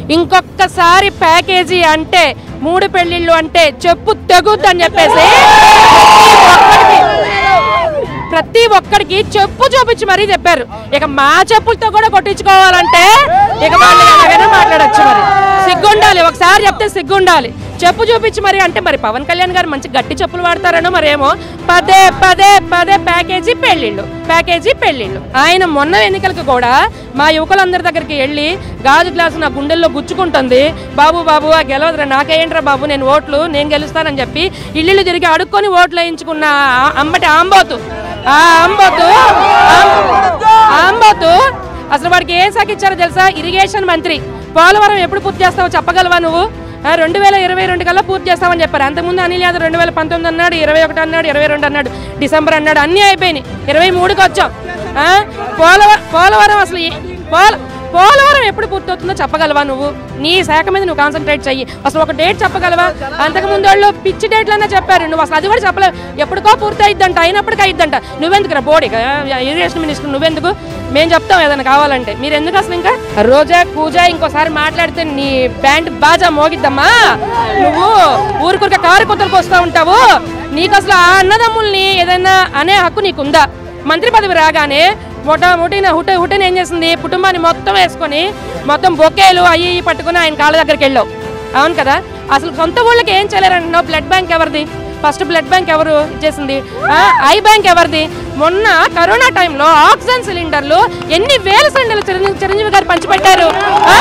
ఇంకొకసారి ప్యాకేజీ అంటే మూడు పెళ్లిళ్ళు అంటే చెప్పు తెగుద్దని చెప్పేసి ప్రతి ఒక్కడికి చెప్పు చూపించి మరీ చెప్పారు ఇక మా చెప్పులతో కూడా కొట్టించుకోవాలంటే ఇక వాళ్ళు ఎలాగైనా మాట్లాడొచ్చు మరి సిగ్గుండాలి ఒకసారి చెప్తే సిగ్గుండాలి చెప్పు చూపించి మరి అంటే మరి పవన్ కళ్యాణ్ గారు మంచి గట్టి చెప్పులు వాడతారనో మరేమో పదే పదే పదే ప్యాకేజీ పెళ్ళిళ్ళు ప్యాకేజీ పెళ్ళిళ్ళు ఆయన మొన్న ఎన్నికలకు కూడా మా యువకులందరి దగ్గరికి వెళ్ళి గాజు గ్లాసు నా గుండెల్లో గుచ్చుకుంటుంది బాబు బాబు ఆ గెలవదురా నాకేంట్రా బాబు నేను ఓట్లు నేను గెలుస్తానని చెప్పి ఇల్లు తిరిగి అడుక్కొని ఓట్లు వేయించుకున్న ఆ అంబటి ఆంబోతు ఆ అంబోతు ఆం- ఆంబోతు అసలు వాడికి ఏం శాఖ ఇచ్చారో తెలుసా ఇరిగేషన్ మంత్రి పోలవరం ఎప్పుడు పూర్తి చేస్తావో చెప్పగలవా నువ్వు ఆ, రెండు వేల ఇరవై రెండు కల్లా పూర్తి చేస్తామని చెప్పారు అంతకుముందు అనిల్ యాదవ్ రెండు వేల పంతొమ్మిది అన్నాడు ఇరవై ఒకటి అన్నాడు ఇరవై రెండు అన్నాడు డిసెంబర్ అన్నాడు అన్నీ అయిపోయినాయి ఇరవై మూడుకి వచ్చాం ఆ, పోలవరం పోలవరం అసలు ఏ- పోల పోలవరం ఎప్పుడు పూర్తవుతుందో చెప్పగలవా నువ్వు నీ శాఖ మీద నువ్వు కాన్సన్ట్రేట్ చెయ్యి అసలు ఒక డేట్ చెప్పగలవా అంతకు ముందు వాళ్ళు పిచ్చి డేట్లన్నా చెప్పారు నువ్వు అసలు అది కూడా చెప్పలేవు ఎప్పటికో పూర్తి అయిద్దంట అయినప్పటికీ అయిద్దంట నువ్వెందుకు రా బోడీ ఇరిగేషన్ మినిస్టర్ నువ్వెందుకు మేము చెప్తాం ఏదైనా కావాలంటే మీరు ఎందుకు అసలు ఇంకా రోజా పూజా ఇంకోసారి మాట్లాడితే నీ బ్యాండ్ బాజా మోగిద్దమ్మా నువ్వు ఊరికొరిక కారు కొత్తలకు వస్తూ ఉంటావు నీకు అసలు ఆ అన్నదమ్ముల్ని ఏదైనా అనే హక్కు నీకుందా మంత్రి పదవి రాగానే మొట ముటిన హుట హుటని ఏం చేసింది కుటుంబాన్ని మొత్తం వేసుకొని మొత్తం బొకేలు అయ్యి ఇయ్యి పట్టుకుని ఆయన కాళ్ళ దగ్గరికి వెళ్ళావు అవును కదా అసలు సొంత ఊళ్ళకి ఏం చేయలేరంటున్నావు బ్లడ్ బ్యాంక్ ఎవరిది ఫస్ట్ బ్లడ్ బ్యాంక్ ఎవరు ఇచ్చేసింది ఆ, ఐ బ్యాంక్ ఎవరిది మొన్న కరోనా టైంలో ఆక్సిజన్ సిలిండర్లు ఎన్ని వేల సిలిండర్లు చిరంజీవి చిరంజీవి గారు పంచిపెట్టారు ఆ?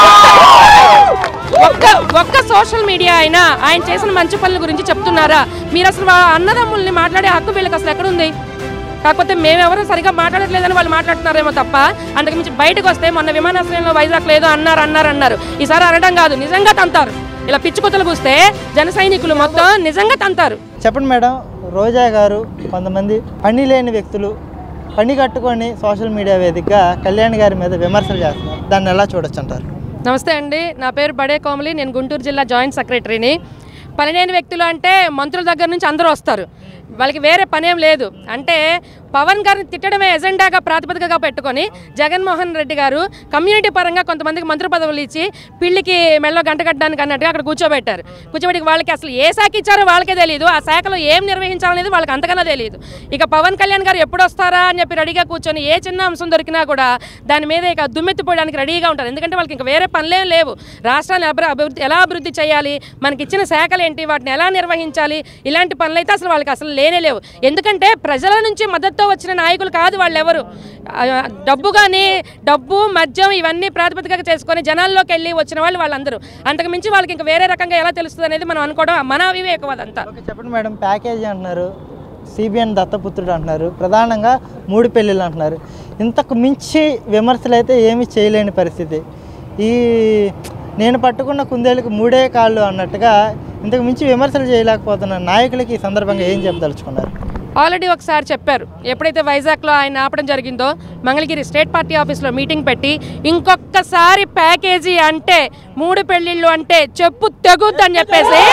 ఒక్క ఒక్క సోషల్ మీడియా అయినా ఆయన చేసిన మంచి పనుల గురించి చెప్తున్నారా మీరు అసలు వాళ్ళ అన్నదమ్ముల్ని మాట్లాడే హక్కు వీళ్ళకి అసలు ఎక్కడుంది కాకపోతే మేమెవరూ సరిగా మాట్లాడట్లేదని వాళ్ళు మాట్లాడుతున్నారేమో తప్ప అంతకుమించి బయటకు వస్తే మొన్న విమానాశ్రయంలో వైజాగ్ లేదో అన్నారు అన్నారు అన్నారు ఈసారి అనడం కాదు నిజంగా తంతారు ఇలా పిచ్చుకొత్తలు పూస్తే జన సైనికులు మొత్తం నిజంగా తంతారు చెప్పండి మేడం రోజా గారు కొంతమంది పని లేని వ్యక్తులు పని కట్టుకొని సోషల్ మీడియా వేదికగా కళ్యాణ్ గారి మీద విమర్శలు చేస్తున్నారు దాన్ని ఎలా చూడొచ్చు అంటారు నమస్తే అండి నా పేరు బడే కోమలి నేను గుంటూరు జిల్లా జాయింట్ సెక్రటరీని పనిలేని వ్యక్తులు అంటే మంత్రుల దగ్గర నుంచి అందరూ వస్తారు వాళ్ళకి వేరే పనేం లేదు అంటే పవన్ గారిని తిట్టడమే ఎజెండాగా ప్రాతిపదికగా పెట్టుకొని జగన్మోహన్ రెడ్డి గారు కమ్యూనిటీ పరంగా కొంతమందికి మంత్రి పదవులు ఇచ్చి పిల్లికి మెళ్ళో గంట కట్టడానికి అన్నట్టుగా అక్కడ కూర్చోబెట్టారు కూర్చోబెట్టి వాళ్ళకి అసలు ఏ శాఖ ఇచ్చారో వాళ్ళకే తెలియదు ఆ శాఖలో ఏం నిర్వహించాలనేది వాళ్ళకి అంతకన్నా తెలియదు ఇక పవన్ కళ్యాణ్ గారు ఎప్పుడు వస్తారా అని చెప్పి రెడీగా కూర్చొని ఏ చిన్న అంశం దొరికినా కూడా దాని మీద ఇక దుమ్మెత్తిపోయడానికి రెడీగా ఉంటారు ఎందుకంటే వాళ్ళకి ఇంకా వేరే పనులేం లేవు రాష్ట్రాన్ని అభివృ- అభివృద్ధి ఎలా అభివృద్ధి చేయాలి మనకి ఇచ్చిన శాఖలు ఏంటి వాటిని ఎలా నిర్వహించాలి ఇలాంటి పనులు అయితే అసలు వాళ్ళకి అసలు లేనే లేవు ఎందుకంటే ప్రజల నుంచి మద్దతుతో వచ్చిన నాయకులు కాదు వాళ్ళు ఎవరు ఆ, డబ్బు కానీ డబ్బు మద్యం ఇవన్నీ ప్రాతిపదికగా చేసుకొని జనాల్లోకి వెళ్ళి వచ్చిన వాళ్ళు వాళ్ళందరూ అంతకు మించి వాళ్ళకి ఇంకా వేరే రకంగా ఎలా తెలుస్తుంది అనేది మనం అనుకోవడం మన అవివేకం అదంతా ఓకే చెప్పండి మేడం ప్యాకేజీ అంటున్నారు సిబిఎన్ దత్తపుత్రుడు అంటున్నారు ప్రధానంగా మూడు పెళ్ళిళ్ళు అంటున్నారు ఇంతకు మించి విమర్శలు అయితే ఏమీ చేయలేని పరిస్థితి ఈ నేను పట్టుకున్న కుందేలకు మూడే కాళ్ళు అన్నట్టుగా ఇంతకు మించి విమర్శలు చేయలేకపోతున్న నాయకులకి ఈ సందర్భంగా ఏం చెప్పదలుచుకున్నారు ఆల్రెడీ ఒకసారి చెప్పారు ఎప్పుడైతే వైజాగ్లో ఆయన ఆపడం జరిగిందో మంగళగిరి స్టేట్ పార్టీ ఆఫీస్లో మీటింగ్ పెట్టి ఇంకొకసారి ప్యాకేజీ అంటే మూడు పెళ్ళిళ్ళు అంటే చెప్పు తెగుద్దని చెప్పేసి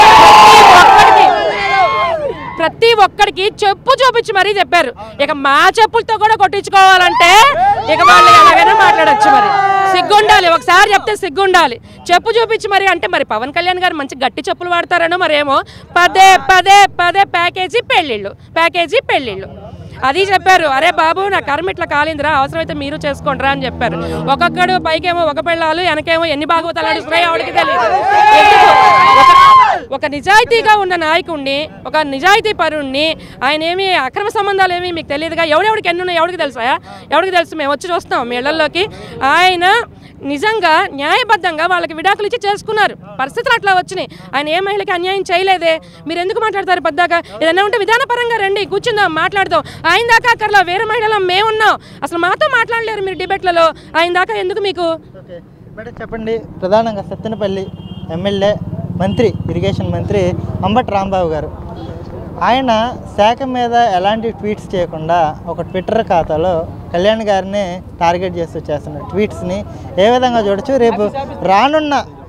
ప్రతి ఒక్కడికి- ప్రతి ఒక్కడికి చెప్పు చూపించి మరీ చెప్పారు ఇక మా చెప్పులతో కూడా కొట్టించుకోవాలంటే ఇక వాళ్ళు ఎలాగైనా మాట్లాడొచ్చు మరి సిగ్గుండాలి ఒకసారి చెప్తే సిగ్గుండాలి చెప్పు చూపించి మరి అంటే మరి పవన్ కళ్యాణ్ గారు మంచి గట్టి చెప్పులు వాడతారనో మరేమో పదే పదే పదే ప్యాకేజీ పెళ్ళిళ్ళు ప్యాకేజీ పెళ్ళిళ్ళు అది చెప్పారు అరే బాబు నా కర్మ ఇట్లా కాలిందిరా అవసరమైతే మీరు చేసుకోండిరా అని చెప్పారు ఒక్కొక్కడు పైకేమో ఒక పెళ్ళాలు వెనకేమో ఎన్ని భాగవతాలు నడుస్తున్నాయో ఆవిడకి తెలియదు ఎందుకు? ఒక- ఒక నిజాయితీగా ఉన్న నాయకుడిని ఒక నిజాయితీ పరుణ్ణి ఆయన ఏమి అక్రమ సంబంధాలు ఏమి మీకు తెలియదుగా ఎవడెవడికి ఎన్ని ఉన్నాయో ఎవడికి తెలుసా ఎవడికి తెలుసు మేము వచ్చి చూస్తాం మీ ఇళ్లలోకి ఆయన నిజంగా న్యాయబద్ధంగా వాళ్ళకి విడాకులు ఇచ్చి చేసుకున్నారు పరిస్థితులు అట్లా వచ్చినాయి ఆయన ఏ మహిళకి అన్యాయం చేయలేదే మీరు ఎందుకు మాట్లాడతారు పెద్దగా ఏదైనా ఉంటే విధానపరంగా రండి కూర్చుందాం మాట్లాడదాం ఆయన దాకా అక్కర్లా వేరే మహిళలు మేమున్నాం అసలు మాతో మాట్లాడలేరు మీరు డిబేట్లలో ఆయన దాకా ఎందుకు మీకు ఓకే మేడం చెప్పండి ప్రధానంగా సత్తెనపల్లి ఎమ్మెల్యే మంత్రి ఇరిగేషన్ మంత్రి అంబటి రాంబాబు గారు ఆయన శాఖ మీద ఎలాంటి ట్వీట్స్ చేయకుండా ఒక ట్విట్టర్ ఖాతాలో కళ్యాణ్ గారిని టార్గెట్ చేస్తూ చేస్తున్న ట్వీట్స్ని ఏ విధంగా చూడొచ్చు రేపు రానున్న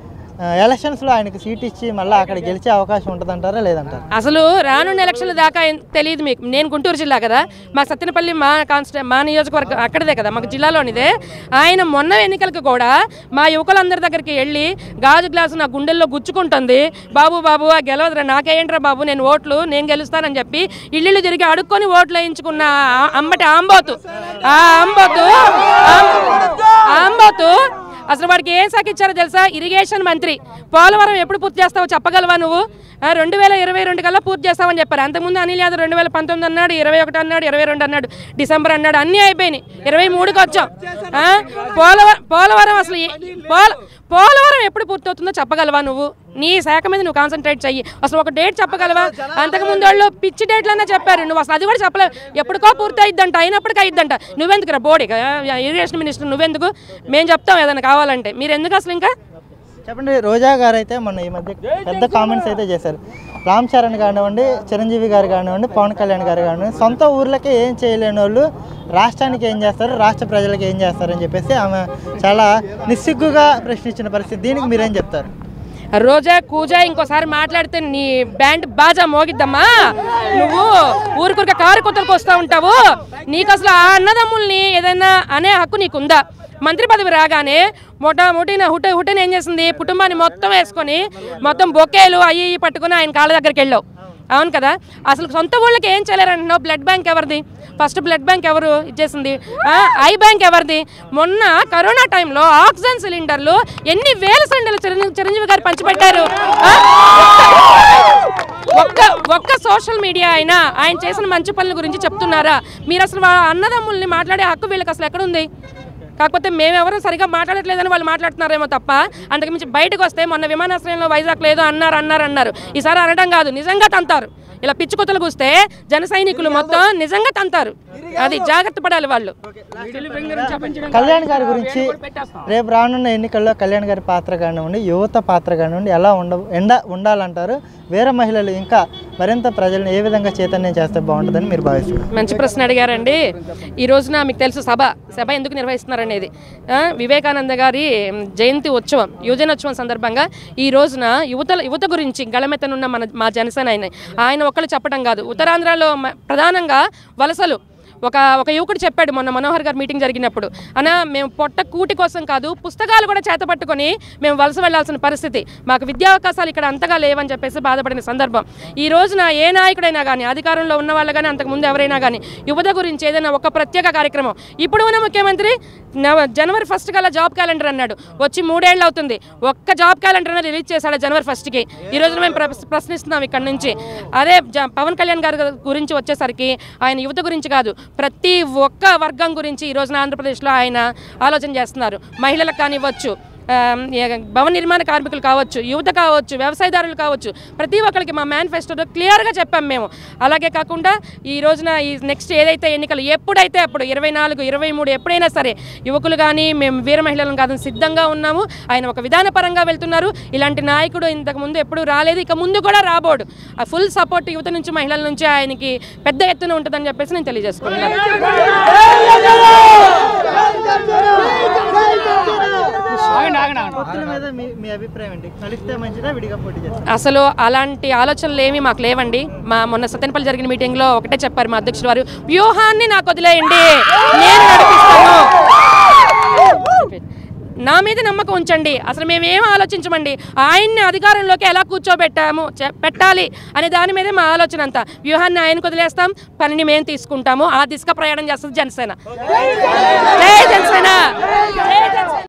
ఆ, ఎలక్షన్స్లో ఆయనకి సీట్ ఇచ్చి మళ్ళీ అక్కడ గెలిచే అవకాశం ఉంటుందంటారా లేదంటారా అసలు రానున్న ఎలక్షన్ల దాకా ఏం తెలియదు మీకు నేను గుంటూరు జిల్లా కదా మా సత్తెనపల్లి మా కాన్స్ట మా నియోజకవర్గం అక్కడదే కదా మాకు జిల్లాలోనిదే ఆయన మొన్న ఎన్నికలకు కూడా మా యువకులందరి దగ్గరికి వెళ్ళి గాజు గ్లాసు నా గుండెల్లో గుచ్చుకుంటుంది బాబు బాబు ఆ గెలవదురా నాకేంట్రా బాబు నేను ఓట్లు నేను గెలుస్తానని చెప్పి ఇల్లు తిరిగి అడుక్కొని ఓట్లు వేయించుకున్న ఆ అంబటి ఆంబోతు ఆ ఆంబోతు ఆం- ఆంబోతు అసలు వాడికి ఏం శాఖ ఇచ్చారో తెలుసా ఇరిగేషన్ మంత్రి పోలవరం ఎప్పుడు పూర్తి చేస్తావో చెప్పగలవా నువ్వు ఆ, రెండు వేల ఇరవై రెండు కల్లా పూర్తి చేస్తామని చెప్పారు అంతకుముందు అనిల్ యాదవ్ రెండు వేల పంతొమ్మిది అన్నాడు ఇరవై ఒకటి అన్నాడు ఇరవై రెండు అన్నాడు డిసెంబర్ అన్నాడు అన్నీ అయిపోయినాయి ఇరవై మూడుకి వచ్చాం ఆ, పోలవరం పోలవరం అసలు ఏ- పోల పోలవరం ఎప్పుడు పూర్తవుతుందో చెప్పగలవా నువ్వు నీ శాఖ మీద నువ్వు కాన్సన్ట్రేట్ చెయ్యి అసలు ఒక డేట్ చెప్పగలవా అంతకుముందు వాళ్ళు పిచ్చి డేట్లన్నా చెప్పారు నువ్వు అసలు అది కూడా చెప్పలేవు ఎప్పటికో పూర్తి అయిద్దంట అయినప్పటికీ అయిద్దంట నువ్వెందుకు రా బోడీ ఇరిగేషన్ మినిస్టర్ నువ్వెందుకు మేము చెప్తాం ఏదైనా కావాలంటే మీరు ఎందుకు అసలు ఇంకా చెప్పండి రోజా గారు అయితే మొన్న ఈ మధ్య పెద్ద కామెంట్స్ అయితే చేశారు రామ్ చరణ్ కానివ్వండి చిరంజీవి గారు కానివ్వండి పవన్ కళ్యాణ్ గారు కానివ్వండి సొంత ఊర్లకే ఏం చేయలేని వాళ్ళు రాష్ట్రానికి ఏం చేస్తారు రాష్ట్ర ప్రజలకు ఏం చేస్తారని చెప్పేసి ఆమె చాలా నిస్సిగ్గుగా ప్రశ్నించిన పరిస్థితి దీనికి మీరేం చెప్తారు రోజా కూజా ఇంకోసారి మాట్లాడితే నీ బ్యాండ్ బాజా మోగిద్దమ్మా నువ్వు ఊరికొరిక కారు కొత్తలకు వస్తూ ఉంటావు నీకు అసలు ఆ అన్నదమ్ముల్ని ఏదైనా అనే హక్కు నీకుందా మంత్రి పదవి రాగానే మొట ముటిన హుట హుటని ఏం చేసింది కుటుంబాన్ని మొత్తం వేసుకొని మొత్తం బొకేలు అయ్యి ఇయ్యి పట్టుకొని ఆయన కాళ్ళ దగ్గరికి వెళ్ళావు అవును కదా అసలు సొంత ఊళ్ళకి ఏం చేయలేరంటున్నావు బ్లడ్ బ్యాంక్ ఎవరిది ఫస్ట్ బ్లడ్ బ్యాంక్ ఎవరు ఇచ్చేసింది ఆ, ఐ బ్యాంక్ ఎవరిది మొన్న కరోనా టైంలో ఆక్సిజన్ సిలిండర్లు ఎన్ని వేల సిలిండర్లు చిరంజీవి చిరంజీవి గారు పంచిపెట్టారు ఆ, ఒక్క ఒక్క సోషల్ మీడియా అయినా ఆయన చేసిన మంచి పనుల గురించి చెప్తున్నారా మీరు అసలు వాళ్ళ అన్నదమ్ముల్ని మాట్లాడే హక్కు వీళ్ళకి అసలు ఎక్కడుంది కాకపోతే మేమెవరూ సరిగా మాట్లాడట్లేదని వాళ్ళు మాట్లాడుతున్నారేమో తప్ప అంతకుమించి బయటకు వస్తే మొన్న విమానాశ్రయంలో వైజాగ్ లేదు అన్నారు అన్నారు అన్నారు ఈసారి అనడం కాదు నిజంగా తంతారు ఇలా పిచ్చి కుత్తలు కూస్తే జన సైనికులు మొత్తం నిజంగా తంతారు అది జాగ్రత్త పడాలి వాళ్ళు కళ్యాణ్ గారి గురించి రేపు రానున్న ఎన్నికల్లో కళ్యాణ్ గారి పాత్ర కానివ్వండి యువత పాత్ర కానివ్వండి ఎలా ఉండ ఎండ ఉండాలంటారు వేరే మహిళలు ఇంకా మరింత ప్రజలను ఏ విధంగా చైతన్యం చేస్తే బాగుంటుందని మీరు భావిస్తున్నారు మంచి ప్రశ్న అడిగారండి ఈ రోజున మీకు తెలుసు సభ సభ ఎందుకు నిర్వహిస్తున్నారనేది ఆ, వివేకానంద గారి మ్, జయంతి ఉత్సవం యువజనోత్సవం సందర్భంగా ఈ రోజున యువత యువత గురించి గళమెత్తనున్న మన మా జనసేన ఆయన ఆయన ఒక్కళ్ళు చెప్పడం కాదు ఉత్తరాంధ్రలో మ- ప్రధానంగా వలసలు ఒక ఒక యువకుడు చెప్పాడు మొన్న మనోహర్ గారు మీటింగ్ జరిగినప్పుడు అన్న మేము పొట్ట కూటి కోసం కాదు పుస్తకాలు కూడా చేత పట్టుకొని మేము వలస వెళ్లాల్సిన పరిస్థితి మాకు విద్యా అవకాశాలు ఇక్కడ అంతగా లేవని చెప్పేసి బాధపడిన సందర్భం ఈ రోజున ఏ నాయకుడైనా కానీ అధికారంలో ఉన్న వాళ్ళు కానీ అంతకుముందు ఎవరైనా కానీ యువత గురించి ఏదైనా ఒక ప్రత్యేక కార్యక్రమం ఇప్పుడు ఉన్న ముఖ్యమంత్రి నవ- జనవరి ఫస్ట్ కల్లా జాబ్ క్యాలెండర్ అన్నాడు వచ్చి మూడేళ్ళు అవుతుంది ఒక్క జాబ్ క్యాలెండర్ అనేది రిలీజ్ చేశాడు జనవరి ఫస్ట్కి ఈ రోజున మేము ప్ర- ప్రశ్నిస్తున్నాం ఇక్కడ నుంచి అదే జ- పవన్ కళ్యాణ్ గారి గురించి వచ్చేసరికి ఆయన యువత గురించి కాదు ప్రతి ఒక్క వర్గం గురించి ఈ రోజున ఆంధ్రప్రదేశ్లో ఆయన ఆలోచన చేస్తున్నారు మహిళలకు కానివ్వచ్చు ఆ, ఏ- భవన నిర్మాణ కార్మికులు కావచ్చు యువత కావచ్చు వ్యవసాయదారులు కావచ్చు ప్రతి ఒక్కరికి మా మేనిఫెస్టోలో క్లియర్గా చెప్పాం మేము అలాగే కాకుండా ఈ రోజున ఈ నెక్స్ట్ ఏదైతే ఎన్నికలు ఎప్పుడైతే అప్పుడు ఇరవై నాలుగు ఇరవై మూడు ఎప్పుడైనా సరే యువకులు కానీ మేము వీర మహిళలను కాదని సిద్ధంగా ఉన్నాము ఆయన ఒక విధానపరంగా వెళ్తున్నారు ఇలాంటి నాయకుడు ఇంతకు ముందు ఎప్పుడు రాలేదు ఇక ముందు కూడా రాబోడు ఆ ఫుల్ సపోర్ట్ యువత నుంచి మహిళల నుంచి ఆయనకి పెద్ద ఎత్తున ఉంటుందని చెప్పేసి నేను తెలియజేసుకుంటున్నాను భక్తుల మీద మీ మీ అభిప్రాయం ఏంటి కలిస్తే మంచిదా విడిగా పోటీ చేస్తారు అసలు అలాంటి ఆలోచనలు ఏమీ మాకు లేవండి మా మొన్న సత్యనపల్లి జరిగిన మీటింగ్లో ఒకటే చెప్పారు మా అధ్యక్షుడు వారు వ్యూహాన్ని నాకు వదిలేయండి నేను నడిపిస్తాను నా మీద నమ్మకం ఉంచండి అసలు మేము ఏం ఆలోచించమండి ఆయన్ని అధికారంలోకి ఎలా కూర్చోబెట్టాము చె- పెట్టాలి అనే దాని మీదే మా ఆలోచన అంతా వ్యూహాన్ని ఆయనకు వదిలేస్తాం పనిని మేము తీసుకుంటాము ఆ దిశగా ప్రయాణం చేస్తుంది జనసేన జై జనసేన జై జనసేన